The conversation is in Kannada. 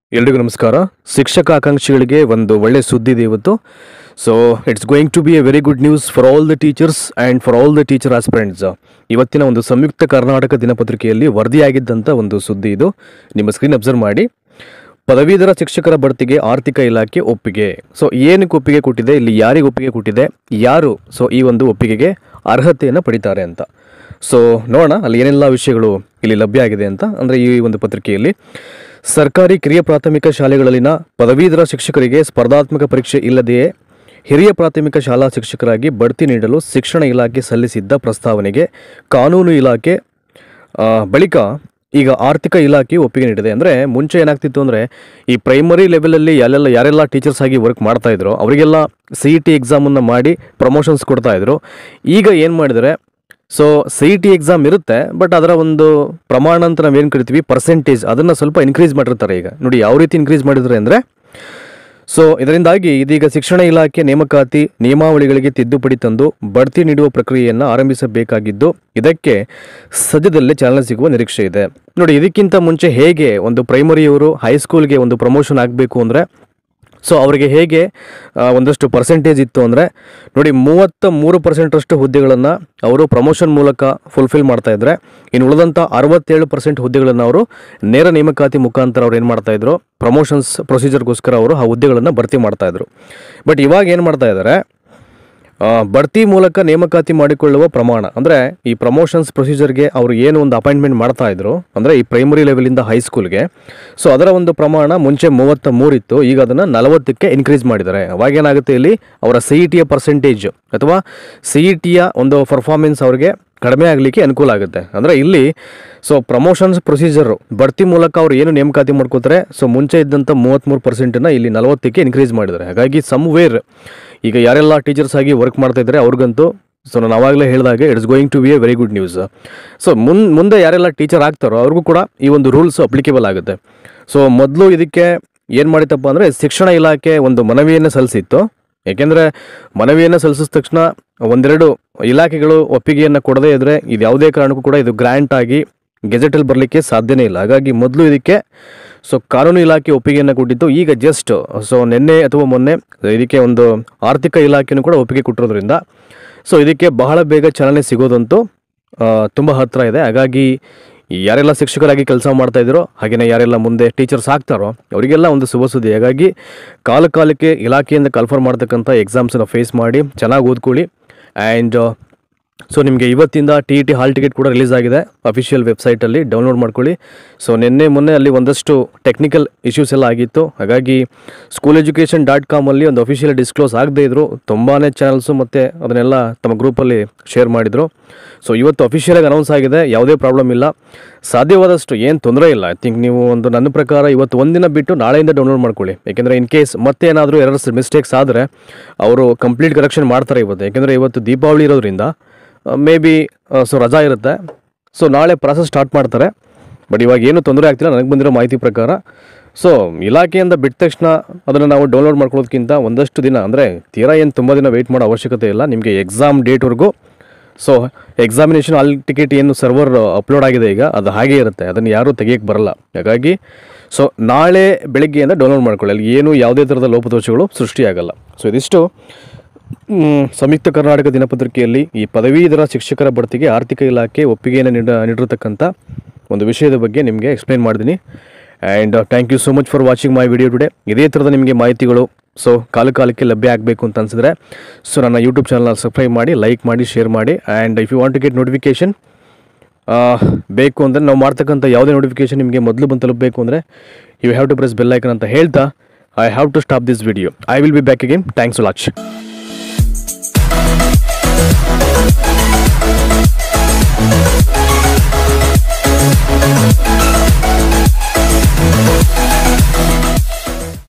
ಎಲ್ರಿಗೂ ನಮಸ್ಕಾರ ಶಿಕ್ಷಕ ಆಕಾಂಕ್ಷಿಗಳಿಗೆ ಒಂದು ಒಳ್ಳೆ ಸುದ್ದಿ ಇದೆ ಇವತ್ತು so it's going to be a very good news for all the teachers and for all the teacher aspirants ಇವತ್ತಿನ ಒಂದು ಸಂಯುಕ್ತ ಕರ್ನಾಟಕ ದಿನಪತ್ರಿಕೆಯಲ್ಲಿ ವರದಿಯಾಗಿದ್ದಂಥ ಒಂದು ಸುದ್ದಿ ಇದು ನಿಮ್ಮ ಸ್ಕ್ರೀನ್ ಅಬ್ಸರ್ವ್ ಮಾಡಿ ಪದವೀಧರ ಶಿಕ್ಷಕರ ಬಡ್ತಿಗೆ ಆರ್ಥಿಕ ಇಲಾಖೆ ಒಪ್ಪಿಗೆ ಸೊ ಏನಕ್ಕೆ ಒಪ್ಪಿಗೆ ಕೊಟ್ಟಿದೆ ಇಲ್ಲಿ ಯಾರಿಗೆ ಒಪ್ಪಿಗೆ ಕೊಟ್ಟಿದೆ ಯಾರು ಸೊ ಈ ಒಂದು ಒಪ್ಪಿಗೆಗೆ ಅರ್ಹತೆಯನ್ನು ಪಡಿತಾರೆ ಅಂತ ಸೊ ನೋಡೋಣ ಅಲ್ಲಿ ಏನೆಲ್ಲ ವಿಷಯಗಳು ಇಲ್ಲಿ ಲಭ್ಯ ಆಗಿದೆ ಅಂತ ಅಂದರೆ ಈ ಒಂದು ಪತ್ರಿಕೆಯಲ್ಲಿ ಸರ್ಕಾರಿ ಕಿರಿಯ ಪ್ರಾಥಮಿಕ ಶಾಲೆಗಳಲ್ಲಿನ ಪದವೀಧರ ಶಿಕ್ಷಕರಿಗೆ ಸ್ಪರ್ಧಾತ್ಮಕ ಪರೀಕ್ಷೆ ಇಲ್ಲದೆಯೇ ಹಿರಿಯ ಪ್ರಾಥಮಿಕ ಶಾಲಾ ಶಿಕ್ಷಕರಾಗಿ ಬಡ್ತಿ ನೀಡಲು ಶಿಕ್ಷಣ ಇಲಾಖೆ ಸಲ್ಲಿಸಿದ್ದ ಪ್ರಸ್ತಾವನೆಗೆ ಕಾನೂನು ಇಲಾಖೆ ಆ, ಬಳಿಕ ಈಗ ಆರ್ಥಿಕ ಇಲಾಖೆ ಒಪ್ಪಿಗೆ ನೀಡಿದೆ ಅಂದರೆ ಮುಂಚೆ ಏನಾಗ್ತಿತ್ತು ಅಂದರೆ ಈ ಪ್ರೈಮರಿ ಲೆವೆಲಲ್ಲಿ ಯಾರೆಲ್ಲ ಯಾರೆಲ್ಲ ಟೀಚರ್ಸ್ ಆಗಿ ವರ್ಕ್ ಮಾಡ್ತಾ ಇದ್ರು ಅವರಿಗೆಲ್ಲ ಸಿ ಇ ಟಿ ಎಕ್ಸಾಮನ್ನು ಮಾಡಿ ಪ್ರಮೋಷನ್ಸ್ ಕೊಡ್ತಾ ಇದ್ರು ಈಗ ಏನು ಮಾಡಿದರೆ so C E T exam ಇರುತ್ತೆ ಬಟ್ ಅದರ ಒಂದು ಪ್ರಮಾಣ ಅಂತ ನಾವೇನು ಕರಿತೀವಿ ಪರ್ಸೆಂಟೇಜ್ ಅದನ್ನು ಸ್ವಲ್ಪ ಇನ್ಕ್ರೀಸ್ ಮಾಡಿರ್ತಾರೆ ಈಗ ನೋಡಿ ಯಾವ ರೀತಿ ಇನ್ಕ್ರೀಸ್ ಮಾಡಿದ್ದಾರೆ ಅಂದರೆ ಸೊ ಇದರಿಂದಾಗಿ ಇದೀಗ ಶಿಕ್ಷಣ ಇಲಾಖೆ ನೇಮಕಾತಿ ನಿಯಮಾವಳಿಗಳಿಗೆ ತಿದ್ದುಪಡಿ ತಂದು ಬಡ್ತಿ ನೀಡುವ ಪ್ರಕ್ರಿಯೆಯನ್ನು ಆರಂಭಿಸಬೇಕಾಗಿದ್ದು ಇದಕ್ಕೆ ಸದ್ಯದಲ್ಲೇ ಚಾಲನೆ ಸಿಗುವ ನಿರೀಕ್ಷೆ ಇದೆ ನೋಡಿ ಇದಕ್ಕಿಂತ ಮುಂಚೆ ಹೇಗೆ ಒಂದು ಪ್ರೈಮರಿಯವರು ಹೈಸ್ಕೂಲ್ಗೆ ಒಂದು ಪ್ರಮೋಷನ್ ಆಗಬೇಕು ಅಂದರೆ ಸೊ ಅವರಿಗೆ ಹೇಗೆ ಆ, ಒಂದಷ್ಟು ಪರ್ಸೆಂಟೇಜ್ ಇತ್ತು ಅಂದರೆ ನೋಡಿ ಮೂವತ್ತ ಮೂರು ಪರ್ಸೆಂಟಷ್ಟು ಹುದ್ದೆಗಳನ್ನು ಅವರು ಪ್ರಮೋಷನ್ ಮೂಲಕ ಫುಲ್ಫಿಲ್ ಮಾಡ್ತಾ ಇದ್ದಾರೆ ಇನ್ನು ಉಳಿದಂಥ ಅರವತ್ತೇಳು ಪರ್ಸೆಂಟ್ ಹುದ್ದೆಗಳನ್ನು ಅವರು ನೇರ ನೇಮಕಾತಿ ಮುಖಾಂತರ ಅವ್ರು ಏನು ಮಾಡ್ತಾ ಇದ್ರು ಪ್ರಮೋಷನ್ಸ್ ಪ್ರೊಸೀಜರ್ಗೋಸ್ಕರ ಅವರು ಆ ಹುದ್ದೆಗಳನ್ನು ಭರ್ತಿ ಮಾಡ್ತಾ ಇದ್ರು ಬಟ್ ಇವಾಗ ಏನು ಮಾಡ್ತಾ ಇದ್ದಾರೆ ಆ, ಬಡ್ತಿ ಮೂಲಕ ನೇಮಕಾತಿ ಮಾಡಿಕೊಳ್ಳುವ ಪ್ರಮಾಣ ಅಂದರೆ ಈ ಪ್ರಮೋಷನ್ಸ್ ಪ್ರೊಸೀಜರ್ಗೆ ಅವರು ಏನು ಒಂದು ಅಪಾಯಿಂಟ್ಮೆಂಟ್ ಮಾಡ್ತಾ ಇದ್ರು ಅಂದರೆ ಈ ಪ್ರೈಮರಿ ಲೆವೆಲಿಂದ ಹೈಸ್ಕೂಲ್ಗೆ ಸೊ ಅದರ ಒಂದು ಪ್ರಮಾಣ ಮುಂಚೆ ಮೂವತ್ತ ಮೂರಿತ್ತು ಈಗ ಅದನ್ನು ನಲವತ್ತಕ್ಕೆ ಇನ್ಕ್ರೀಸ್ ಮಾಡಿದ್ದಾರೆ ಅವಾಗ ಏನಾಗುತ್ತೆ ಇಲ್ಲಿ ಅವರ ಸಿ ಇ ಟಿಯ ಪರ್ಸೆಂಟೇಜ್ ಅಥವಾ ಸಿ ಇ ಟಿಯ ಒಂದು ಪರ್ಫಾರ್ಮೆನ್ಸ್ ಅವ್ರಿಗೆ ಕಡಿಮೆ ಆಗಲಿಕ್ಕೆ ಅನುಕೂಲ ಆಗುತ್ತೆ ಅಂದರೆ ಇಲ್ಲಿ ಸೊ ಪ್ರಮೋಷನ್ಸ್ ಪ್ರೊಸೀಜರು ಬಡ್ತಿ ಮೂಲಕ ಅವ್ರು ಏನು ನೇಮಕಾತಿ ಮಾಡ್ಕೋತಾರೆ ಸೊ ಮುಂಚೆ ಇದ್ದಂಥ ಮೂವತ್ತ್ಮೂರು ಪರ್ಸೆಂಟನ್ನು ಇಲ್ಲಿ ನಲವತ್ತಕ್ಕೆ ಇನ್ಕ್ರೀಸ್ ಮಾಡಿದ್ದಾರೆ ಹಾಗಾಗಿ ಸಮ್ವೇರ್ ಈಗ ಯಾರೆಲ್ಲ ಟೀಚರ್ಸ್ ಆಗಿ ವರ್ಕ್ ಮಾಡ್ತಾ ಇದ್ದಾರೆ ಅವ್ರಿಗಂತೂ ಸೊ ನಾನು ಆವಾಗಲೇ ಹೇಳಿದಾಗೆ it's going to be a very good news so ಮುನ್ ಮುಂದೆ ಯಾರೆಲ್ಲ ಟೀಚರ್ ಆಗ್ತಾರೋ ಅವ್ರಿಗೂ ಕೂಡ ಈ ಒಂದು ರೂಲ್ಸ್ ಅಪ್ಲಿಕೇಬಲ್ ಆಗುತ್ತೆ ಸೊ ಮೊದಲು ಇದಕ್ಕೆ ಏನು ಮಾಡಿತಪ್ಪ ಅಂದರೆ ಶಿಕ್ಷಣ ಇಲಾಖೆ ಒಂದು ಮನವಿಯನ್ನು ಸಲ್ಲಿಸಿತ್ತು ಏಕೆಂದರೆ ಮನವಿಯನ್ನು ಸಲ್ಲಿಸಿದ ತಕ್ಷಣ ಒಂದೆರಡು ಇಲಾಖೆಗಳು ಒಪ್ಪಿಗೆಯನ್ನು ಕೊಡದೇ ಇದ್ದರೆ ಇದು ಯಾವುದೇ ಕಾರಣಕ್ಕೂ ಕೂಡ ಇದು ಗ್ರ್ಯಾಂಟ್ ಆಗಿ ಗೆಜೆಟಲ್ಲಿ ಬರಲಿಕ್ಕೆ ಸಾಧ್ಯನೇ ಇಲ್ಲ ಹಾಗಾಗಿ ಮೊದಲು ಇದಕ್ಕೆ ಸೊ ಕಾನೂನು ಇಲಾಖೆ ಒಪ್ಪಿಗೆಯನ್ನು ಕೊಟ್ಟಿದ್ದು ಈಗ ಜಸ್ಟ್ ಸೊ ನಿನ್ನೆ ಅಥವಾ ಮೊನ್ನೆ ಇದಕ್ಕೆ ಒಂದು ಆರ್ಥಿಕ ಇಲಾಖೆನೂ ಕೂಡ ಒಪ್ಪಿಗೆ ಕೊಟ್ಟಿರೋದ್ರಿಂದ ಸೊ ಇದಕ್ಕೆ ಬಹಳ ಬೇಗ ಚಾಲನೆ ಸಿಗೋದಂತೂ ತುಂಬ ಹತ್ತಿರ ಇದೆ ಹಾಗಾಗಿ ಯಾರೆಲ್ಲ ಶಿಕ್ಷಕರಾಗಿ ಕೆಲಸ ಮಾಡ್ತಾ ಇದ್ದೀರೋ ಹಾಗೆಯೇ ಯಾರೆಲ್ಲ ಮುಂದೆ ಟೀಚರ್ಸ್ ಆಗ್ತಾರೋ ಅವರಿಗೆಲ್ಲ ಒಂದು ಶುಭ ಸುದ್ದಿ ಹಾಗಾಗಿ ಕಾಲ ಕಾಲಕ್ಕೆ ಇಲಾಖೆಯಿಂದ ಕನ್ಫರ್ಮ್ ಮಾಡ್ತಕ್ಕಂಥ ಎಕ್ಸಾಮ್ಸನ್ನು ಫೇಸ್ ಮಾಡಿ ಚೆನ್ನಾಗಿ ಓದ್ಕೊಳ್ಳಿ ಆ್ಯಂಡ್ ಸೊ ನಿಮಗೆ ಇವತ್ತಿಂದ T E T hall ticket ಕೂಡ ರಿಲೀಸ್ ಆಗಿದೆ ಅಫಿಷಿಯಲ್ ವೆಬ್ಸೈಟಲ್ಲಿ ಡೌನ್ಲೋಡ್ ಮಾಡ್ಕೊಳ್ಳಿ ಸೊ ನಿನ್ನೆ ಮೊನ್ನೆ ಅಲ್ಲಿ ಒಂದಷ್ಟು ಟೆಕ್ನಿಕಲ್ ಇಶ್ಯೂಸ್ ಎಲ್ಲ ಆಗಿತ್ತು ಹಾಗಾಗಿ ಸ್ಕೂಲ್ ಎಜುಕೇಷನ್ ಡಾಟ್ ಕಾಮಲ್ಲಿ ಒಂದು ಅಫಿಷಿಯಲ್ ಡಿಸ್ಕ್ಲೋಸ್ ಆಗದೇ ಇದ್ರು ತುಂಬಾ ಚಾನಲ್ಸು ಮತ್ತು ಅದನ್ನೆಲ್ಲ ತಮ್ಮ ಗ್ರೂಪಲ್ಲಿ ಶೇರ್ ಮಾಡಿದರು ಸೊ ಇವತ್ತು ಅಫಿಷಿಯಲಾಗಿ ಅನೌನ್ಸ್ ಆಗಿದೆ ಯಾವುದೇ ಪ್ರಾಬ್ಲಮ್ ಇಲ್ಲ ಸಾಧ್ಯವಾದಷ್ಟು ಏನು ತೊಂದರೆ ಇಲ್ಲ ಐ ಥಿಂಕ್ ನೀವು ಒಂದು ನನ್ನ ಪ್ರಕಾರ ಇವತ್ತು ಒಂದಿನ ಬಿಟ್ಟು ನಾಳೆಯಿಂದ ಡೌನ್ಲೋಡ್ ಮಾಡ್ಕೊಳ್ಳಿ ಯಾಕೆಂದರೆ ಇನ್ ಕೇಸ್ ಮತ್ತೆ ಏನಾದರೂ ಎರರ್ಸ್ ಮಿಸ್ಟೇಕ್ಸ್ ಆದರೆ ಅವರು ಕಂಪ್ಲೀಟ್ ಕರೆಕ್ಷನ್ ಮಾಡ್ತಾರೆ ಇವತ್ತು ಯಾಕೆಂದರೆ ಇವತ್ತು ದೀಪಾವಳಿ ಇರೋದ್ರಿಂದ ಮೇ ಬಿ ಸೊ ರಜಾ ಇರುತ್ತೆ ಸೊ ನಾಳೆ ಪ್ರಾಸೆಸ್ ಸ್ಟಾರ್ಟ್ ಮಾಡ್ತಾರೆ ಬಟ್ ಇವಾಗ ಏನು ತೊಂದರೆ ಆಗ್ತಿಲ್ಲ ನನಗೆ ಬಂದಿರೋ ಮಾಹಿತಿ ಪ್ರಕಾರ ಸೊ ಇಲಾಖೆಯಿಂದ ಬಿಟ್ಟ ತಕ್ಷಣ ಅದನ್ನು ನಾವು ಡೌನ್ಲೋಡ್ ಮಾಡ್ಕೊಳ್ಳೋದಕ್ಕಿಂತ ಒಂದಷ್ಟು ದಿನ ಅಂದರೆ ತೀರಾ ಏನು ತುಂಬ ದಿನ ವೆಯ್ಟ್ ಮಾಡೋ ಅವಶ್ಯಕತೆ ಇಲ್ಲ ನಿಮಗೆ ಎಕ್ಸಾಮ್ ಡೇಟ್ವರೆಗೂ ಸೊ ಎಕ್ಸಾಮಿನೇಷನ್ ಆಲ್ ಟಿಕೆಟ್ ಏನು ಸರ್ವರ್ ಅಪ್ಲೋಡ್ ಆಗಿದೆ ಈಗ ಅದು ಹಾಗೇ ಇರುತ್ತೆ ಅದನ್ನು ಯಾರೂ ತೆಗಿಯಕ್ಕೆ ಬರಲ್ಲ ಹಾಗಾಗಿ ಸೊ ನಾಳೆ ಬೆಳಗ್ಗೆಯಿಂದ ಡೌನ್ಲೋಡ್ ಮಾಡ್ಕೊಳ್ಳಿ ಅಲ್ಲಿ ಏನು ಯಾವುದೇ ಥರದ ಲೋಪದೋಷಗಳು ಸೃಷ್ಟಿಯಾಗಲ್ಲ ಸೊ ಇದಿಷ್ಟು ಮ್, ಸಂಯುಕ್ತ ಕರ್ನಾಟಕ ದಿನಪತ್ರಿಕೆಯಲ್ಲಿ ಈ ಪದವೀಧರ ಶಿಕ್ಷಕರ ಬಡ್ತಿಗೆ ಆರ್ಥಿಕ ಇಲಾಖೆ ಒಪ್ಪಿಗೆಯನ್ನು ನೀಡ ನೀಡಿರತಕ್ಕಂಥ ಒಂದು ವಿಷಯದ ಬಗ್ಗೆ ನಿಮಗೆ ಎಕ್ಸ್ಪ್ಲೈನ್ ಮಾಡಿದ್ದೀನಿ and thank you so much for watching my video today ಇದೇ ಥರದ ನಿಮಗೆ ಮಾಹಿತಿಗಳು ಸೊ ಕಾಲ ಕಾಲಕ್ಕೆ ಲಭ್ಯ ಆಗಬೇಕು ಅಂತ ಅನಿಸಿದ್ರೆ ಸೊ ನನ್ನ ಯೂಟ್ಯೂಬ್ ಚಾನಲ್ ಸಬ್ಸ್ಕ್ರೈಬ್ ಮಾಡಿ ಲೈಕ್ ಮಾಡಿ ಶೇರ್ ಮಾಡಿ and if you want to get notification ಬೇಕು ಅಂದರೆ ನಾವು ಮಾಡ್ತಕ್ಕಂಥ ಯಾವುದೇ ನೋಟಿಫಿಕೇಷನ್ ನಿಮಗೆ ಮೊದಲು ಬಂದು ತಲುಪಬೇಕು ಅಂದರೆ you have to press bell icon ಅಂತ ಹೇಳ್ತಾ I have to stop this video I will be back again thanks latch